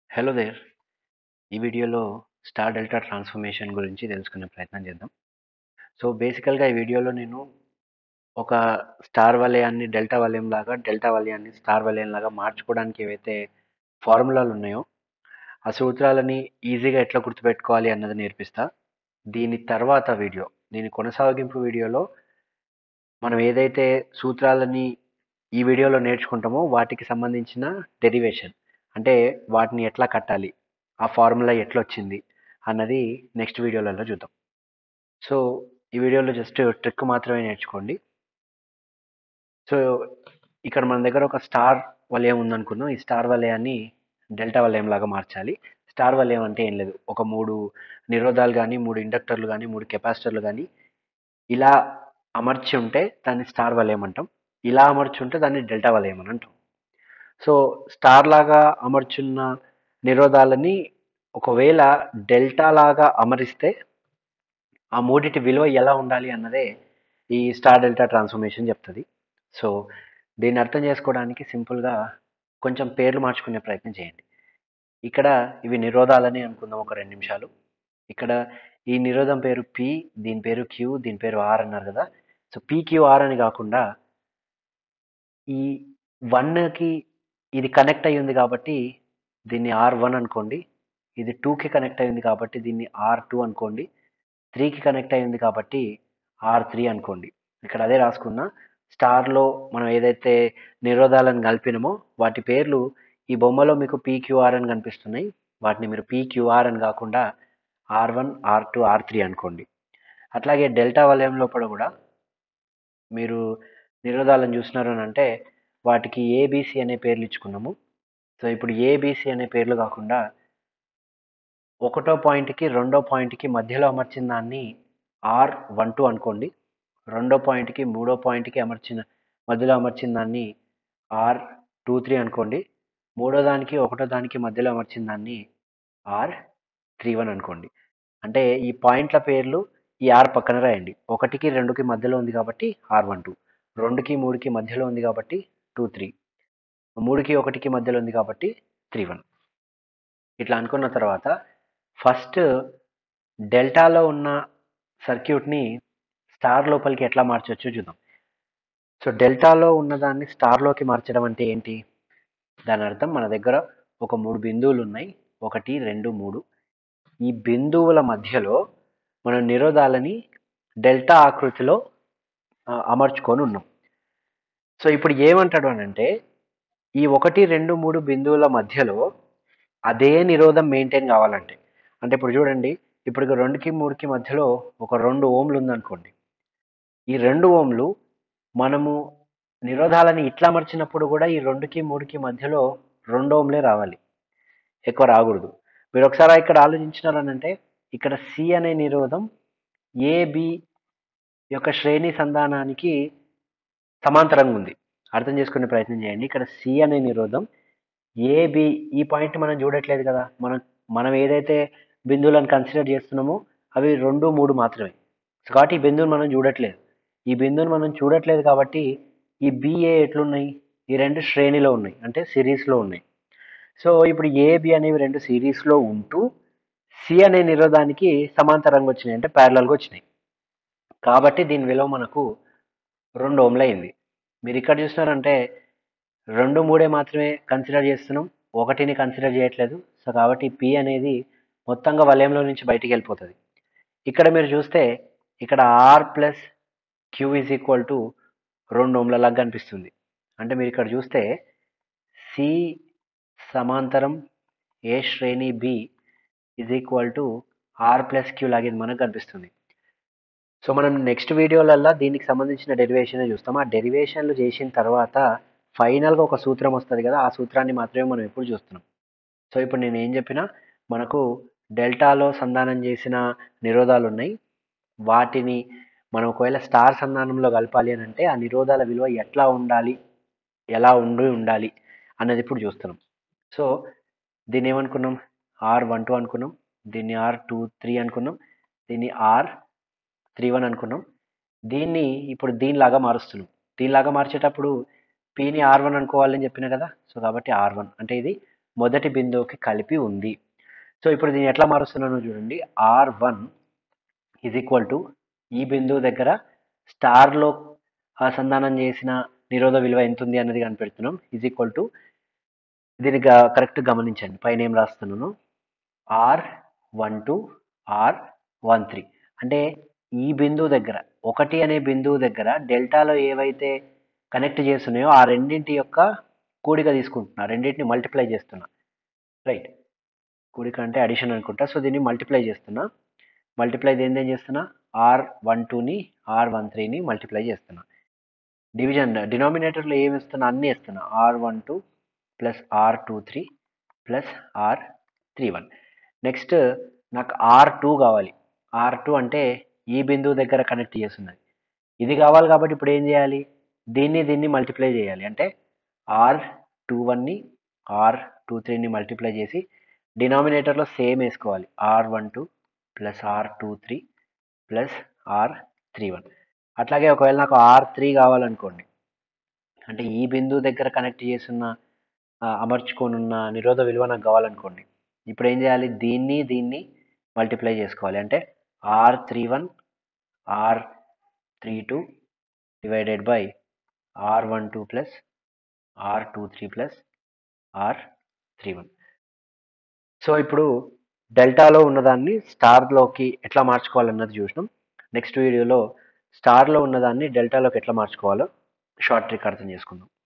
hello there ఈ వీడియోలో star delta transformation గురించి తెలుసుకునే ప్రయత్నం చేద్దాం సో బేసికల్గా ఈ వీడియోలో నేను ఒక స్టార్ వలయాన్ని డెల్టా వలయం లాగా డెల్టా వలయాన్ని స్టార్ వలయం లాగా మార్చుకోవడానికి ఏవైతే ఫార్ములాలు ఉన్నాయో ఆ సూత్రాలని ఈజీగా ఎట్లా గుర్తుపెట్టుకోవాలి అన్నది నేర్పిస్తా దీని తర్వాత వీడియో దీని కొనసాగింపు వీడియోలో మనం ఏదైతే సూత్రాలని ఈ వీడియోలో నేర్చుకుంటామో వాటికి సంబంధించిన డెరివేషన్ అంటే వాటిని ఎట్లా కట్టాలి ఆ ఫార్ములా ఎట్లా వచ్చింది అన్నది నెక్స్ట్ వీడియోలలో చూద్దాం సో ఈ వీడియోలో జస్ట్ ట్రిక్ మాత్రమే నేర్చుకోండి సో ఇక్కడ మన దగ్గర ఒక స్టార్ వలయం ఉందనుకుందాం ఈ స్టార్ వలయాన్ని డెల్టా వలయం లాగా మార్చాలి స్టార్ వలయం అంటే ఏం లేదు ఒక మూడు నిరోధాలు కానీ మూడు ఇండక్టర్లు కానీ మూడు కెపాసిటర్లు కానీ ఇలా అమర్చి ఉంటే దాన్ని స్టార్ వలయం అంటాం ఇలా అమర్చి ఉంటే దాన్ని డెల్టా వలయం అని అంటాం సో స్టార్ లాగా అమర్చున్న నిరోధాలని ఒకవేళ డెల్టా లాగా అమరిస్తే ఆ మూడిటి విలువ ఎలా ఉండాలి అన్నదే ఈ స్టార్ డెల్టా ట్రాన్స్ఫర్మేషన్ చెప్తుంది సో దీన్ని అర్థం చేసుకోవడానికి సింపుల్గా కొంచెం పేర్లు మార్చుకునే ప్రయత్నం చేయండి ఇక్కడ ఇవి నిరోధాలని అనుకుందాం ఒక రెండు నిమిషాలు ఇక్కడ ఈ నిరోధం పేరు పి దీని పేరు క్యూ దీని పేరు ఆర్ అన్నారు కదా సో పీక్యూఆర్ అని కాకుండా ఈ వన్కి ఇది కనెక్ట్ అయ్యి ఉంది కాబట్టి దీన్ని ఆర్ వన్ అనుకోండి ఇది టూకి కనెక్ట్ అయ్యింది కాబట్టి దీన్ని ఆర్ టూ అనుకోండి త్రీకి కనెక్ట్ అయ్యింది కాబట్టి ఆర్ త్రీ అనుకోండి ఇక్కడ అదే రాసుకున్నా స్టార్లో మనం ఏదైతే నిరోధాలను కలిపినామో వాటి పేర్లు ఈ బొమ్మలో మీకు పీక్యూఆర్ అని కనిపిస్తున్నాయి వాటిని మీరు పీక్యూఆర్ అని కాకుండా R one R two R three అనుకోండి అట్లాగే డెల్టా వలయం లోపల కూడా మీరు నిరోధాలను చూసినారు అని అంటే వాటికి ఏబిసి అనే పేర్లు ఇచ్చుకున్నాము సో ఇప్పుడు ఏబిసి అనే పేర్లు కాకుండా ఒకటో పాయింట్కి రెండో పాయింట్కి మధ్యలో అమర్చిన దాన్ని ఆర్ వన్ టూ అనుకోండి రెండో పాయింట్కి మూడో పాయింట్కి అమర్చిన మధ్యలో అమర్చిన దాన్ని ఆర్ టూ త్రీ అనుకోండి మూడో దానికి ఒకటో దానికి మధ్యలో అమర్చిన దాన్ని ఆర్ త్రీ వన్ అనుకోండి అంటే ఈ పాయింట్ల పేర్లు ఈ ఆర్ పక్కన రాయండి ఒకటికి రెండుకి మధ్యలో ఉంది కాబట్టి ఆర్ వన్ టూ రెండుకి మూడుకి మధ్యలో ఉంది కాబట్టి టూ త్రీ మూడుకి ఒకటికి మధ్యలో ఉంది కాబట్టి త్రీ వన్ ఇట్లా అనుకున్న తర్వాత ఫస్ట్ డెల్టాలో ఉన్న సర్క్యూట్ని స్టార్ లోపలికి ఎట్లా మార్చొచ్చో చూద్దాం సో డెల్టాలో ఉన్నదాన్ని స్టార్లోకి మార్చడం అంటే ఏంటి దాని అర్థం మన దగ్గర ఒక మూడు బిందువులు ఉన్నాయి ఒకటి రెండు మూడు ఈ బిందువుల మధ్యలో మనం నిరోధాలని డెల్టా ఆకృతిలో ఆ, అమర్చుకొని ఉన్నాం సో ఇప్పుడు ఏమంటాడు అని అంటే ఈ ఒకటి రెండు మూడు బిందువుల మధ్యలో అదే నిరోధం మెయింటైన్ కావాలంటే అంటే ఇప్పుడు చూడండి ఇప్పుడు ఇక రెండుకి మూడుకి మధ్యలో ఒక రెండు ఓంలు ఉందనుకోండి ఈ రెండు ఓంలు మనము నిరోధాలని ఇట్లా అమర్చినప్పుడు కూడా ఈ రెండుకి మూడుకి మధ్యలో రెండు ఓంలే రావాలి ఎక్కువ రాకూడదు మీరు ఒకసారి ఇక్కడ ఆలోచించినారనంటే ఇక్కడ సి అనే నిరోధం ఏబి యొక్క శ్రేణి సంధానానికి సమాంతరంగా ఉంది అర్థం చేసుకునే ప్రయత్నం చేయండి ఇక్కడ సి అనే నిరోధం ఏబి ఈ పాయింట్ మనం చూడట్లేదు కదా మనం మనం ఏదైతే బిందువులను కన్సిడర్ చేస్తున్నామో అవి రెండు మూడు మాత్రమే సో కాబట్టి ఈ బిందువుని మనం చూడట్లేదు ఈ బిందువుని మనం చూడట్లేదు కాబట్టి ఈ బిఏ ఎట్లున్నాయి ఈ రెండు శ్రేణిలో ఉన్నాయి అంటే సిరీస్లో ఉన్నాయి సో ఇప్పుడు ఏబి అనేవి రెండు సిరీస్లో ఉంటూ సి అనే నిరోధానికి సమాంతరంగా వచ్చినాయి అంటే ప్యారలల్గా వచ్చినాయి కాబట్టి దీని విలువ మనకు రెండు ఓంలు అయింది మీరు ఇక్కడ చూసినారంటే రెండు మూడే మాత్రమే కన్సిడర్ చేస్తున్నాం ఒకటిని కన్సిడర్ చేయట్లేదు సో కాబట్టి పి అనేది మొత్తంగా వలయంలో నుంచి బయటికి వెళ్ళిపోతుంది ఇక్కడ మీరు చూస్తే ఇక్కడ R plus Q is equal to రెండు ఓంల లాగా కనిపిస్తుంది అంటే మీరు ఇక్కడ చూస్తే సి సమాంతరం ఏ శ్రేణి B is equal to R plus Q లాగా ఇది మనకు కనిపిస్తుంది సో మనం నెక్స్ట్ వీడియోలల్లో దీనికి సంబంధించిన డెరివేషన్ చూస్తాం ఆ డెరివేషన్లు చేసిన తర్వాత ఫైనల్గా ఒక సూత్రం వస్తుంది కదా ఆ సూత్రాన్ని మాత్రమే మనం ఎప్పుడు చూస్తున్నాం సో ఇప్పుడు నేను ఏం చెప్పినా మనకు డెల్టాలో సంధానం చేసిన నిరోధాలు ఉన్నాయి వాటిని మనం ఒకవేళ స్టార్ సంధానంలో కలపాలి అని అంటే ఆ నిరోధాల విలువ ఎట్లా ఉండాలి ఎలా ఉండి ఉండాలి అన్నది ఇప్పుడు చూస్తున్నాం సో దీన్ని ఏమనుకున్నాం ఆర్ వన్ టూ అనుకున్నాం దీన్ని ఆర్ టూ త్రీ అనుకున్నాం దీన్ని ఆర్ త్రీ వన్ అనుకున్నాం దీన్ని ఇప్పుడు దీనిలాగా మారుస్తున్నాం దీనిలాగా మార్చేటప్పుడు పీని ఆర్ వన్ అనుకోవాలని చెప్పిన కదా సో కాబట్టి ఆర్ వన్ అంటే ఇది మొదటి బిందువుకి కలిపి ఉంది సో ఇప్పుడు దీన్ని ఎట్లా మారుస్తున్నానో చూడండి R one is equal to ఈ బిందువు దగ్గర స్టార్లో అనుసంధానం చేసిన నిరోధ విలువ ఎంత ఉంది అన్నది కనిపెడుతున్నాం ఈజ్ ఈక్వల్ టు దీన్ని కరెక్ట్ గమనించండి పైన ఏం రాస్తున్నాను R one two R one three అంటే ఈ బిందువు దగ్గర ఒకటి అనే బిందువు దగ్గర డెల్టాలో ఏవైతే కనెక్ట్ చేస్తున్నాయో ఆ రెండింటి యొక్క కూడిక తీసుకుంటున్నా రెండింటిని మల్టిప్లై చేస్తున్నా రైట్ కూడిక అంటే అడిషన్ అనుకుంటా సో దీన్ని మల్టిప్లై చేస్తున్నా మల్టిప్లై దేని ఏం చేస్తున్నా ఆర్ వన్ టూని ఆర్ వన్ త్రీని మల్టిప్లై చేస్తున్నా డివిజన్ డినామినేటర్లో ఏమి ఇస్తున్నా అన్నీ ఇస్తున్నా R one two plus R two three plus R three one next నాకు ఆర్ టూ కావాలి ఆర్ టూ అంటే ఈ బిందువు దగ్గర కనెక్ట్ చేస్తున్నది ఇది కావాలి కాబట్టి ఇప్పుడు ఏం చేయాలి దీన్ని దీన్ని మల్టిప్లై చేయాలి అంటే ఆర్ టూ వన్ని ఆర్ టూ త్రీని మల్టిప్లై చేసి డినామినేటర్లో సేమ్ వేసుకోవాలి R one two plus R two three plus R three one అట్లాగే ఒకవేళ నాకు ఆర్ త్రీ కావాలనుకోండి అంటే ఈ బిందువు దగ్గర కనెక్ట్ చేస్తున్న ఆ, అమర్చుకోనున్న నిరోధ విలువ నాకు కావాలనుకోండి ఇప్పుడు ఏం చేయాలి దీన్ని దీన్ని మల్టిప్లై చేసుకోవాలి అంటే R three one R three two divided by R one two plus R two three plus R three one so ఇప్పుడు డెల్టాలో ఉన్నదాన్ని స్టార్లోకి ఎట్లా మార్చుకోవాలన్నది చూసినాం నెక్స్ట్ వీడియోలో స్టార్లో ఉన్నదాన్ని డెల్టాలోకి ఎట్లా మార్చుకోవాలో షార్ట్ ట్రిక్ అర్థం చేసుకుందాం